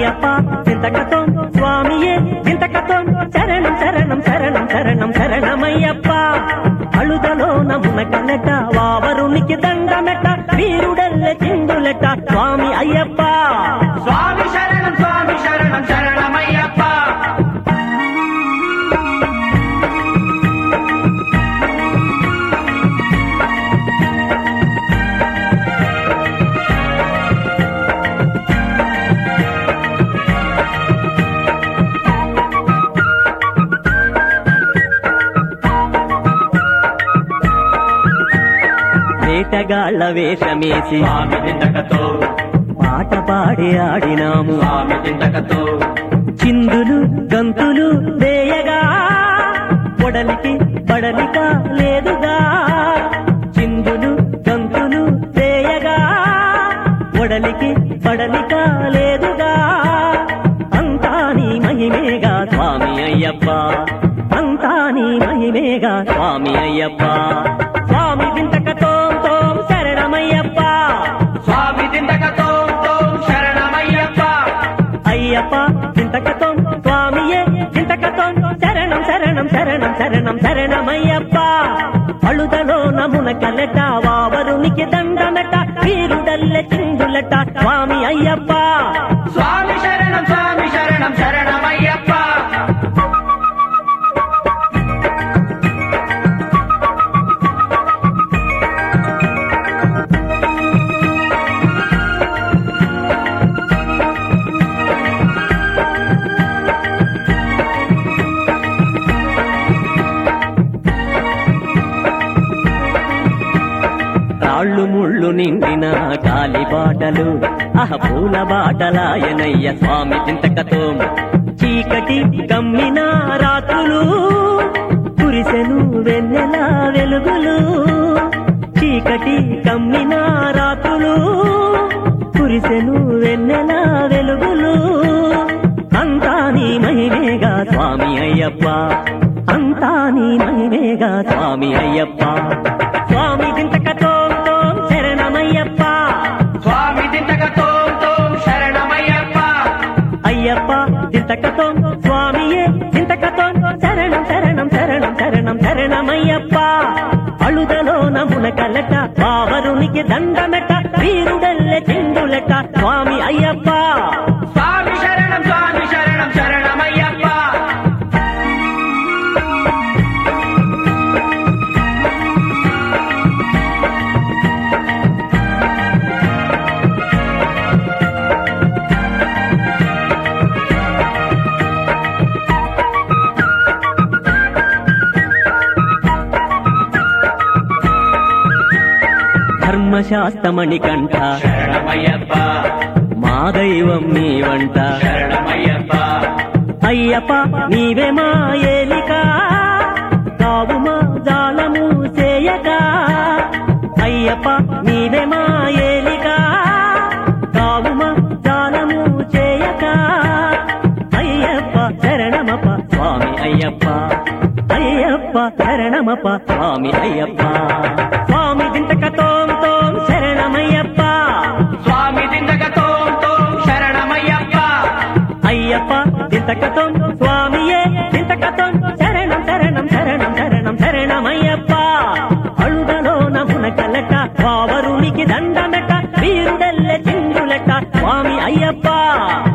అయ్యప్ప చింతకతో స్వామియే చింతకతో శరణం శరణం శరణం శరణం శరణమయ్యప్ప అழுదలో నమున కలట వావరునికి దండమెట వీరుడల్లె చిందులెట స్వామి అయ్యప్ప స్వామి శరణం స్వామి శరణం శరణమయ్యప్ప వేటగాళ్ల వేషమేసి స్వామి దిండకతో పాట పాడి ఆడినాము స్వామి దిండకతో చిందులు గంతులు వేయగా పొడలికి పడలిక లేదుగా చిందులు గంతులు వేయగా పొడలికి పడలిక లేదుగా అంతా నీ మహిమేగా స్వామి అయ్యప్ప అంతా నీ మహిమేగా స్వామి అయ్యప్ప స్వామి వింతకతో శరణమయ్యప్ప స్వామి దిండకతో శరణమయ్యప్ప అయ్యప్ప చింతకతో స్వామియే చింతకతో శరణం శరణం శరణం శరణం శరణమయ్యప్ప అழுదలో నమున కలట వావరునికి దండమెట వీరుడల్లె చిందులట స్వామి అయ్యప్ప స్వామి శరణం స్వామి శరణం శరణమయ్యప్ప రాళ్ళు ముళ్ళు నిండిన కాలి బాటలు అహ పూల బాటలాయనయ్య స్వామి చింతకతో చీకటి కమ్మిన రాత్రులు కురిసెను వెన్నెల వెలుగులు చీకటి కమ్మిన రాత్రులు కురిసెను వెన్నెల వెలుగులు అంతా నీ మహిమేగా స్వామి అయ్యప్ప అంతా నీ మహిమేగా స్వామి అయ్యప్ప స్వామి చింతకతో శరణమయ్యప్ప స్వామి దిండకతో శరణమయ్యప్ప అయ్యప్ప చింతకతో స్వామియే చింతకతో శరణం శరణం శరణం శరణం శరణమయ్యప్ప అழுదలో నమున కలట బావరునికి దండమెట వీరుడల్లె చిందులట స్వామి అయ్యప్ప స్వామి శరణం స్వామి శరణం శరణమయ్యప్ప ధర్మశాస్త్రమణి కంఠ శరణమయ్యప్ప మా దైవం నీ వంట శరణమయ్యప్ప అయ్యప్ప నీవే మా ఏలిక కావు మా జాలము చేయక అయ్యప్ప నీవే మా ఏలిక కావు మా జాలము చేయక అయ్యప్ప శరణమప్ప స్వామి అయ్యప్ప అయ్యప్ప శరణమప్ప స్వామి అయ్యప్ప స్వామి దింతకతో శరణమయ్యప్ప స్వామి దిండకతో శరణమయ్యప్ప అయ్యప్ప చింతకతో స్వామియే చింతకతో శరణం శరణం శరణం శరణం శరణమయ్యప్ప అழுదలో నమున కలట వావరునికి దండమెట వీరుడల్లె చిందులట స్వామి అయ్యప్ప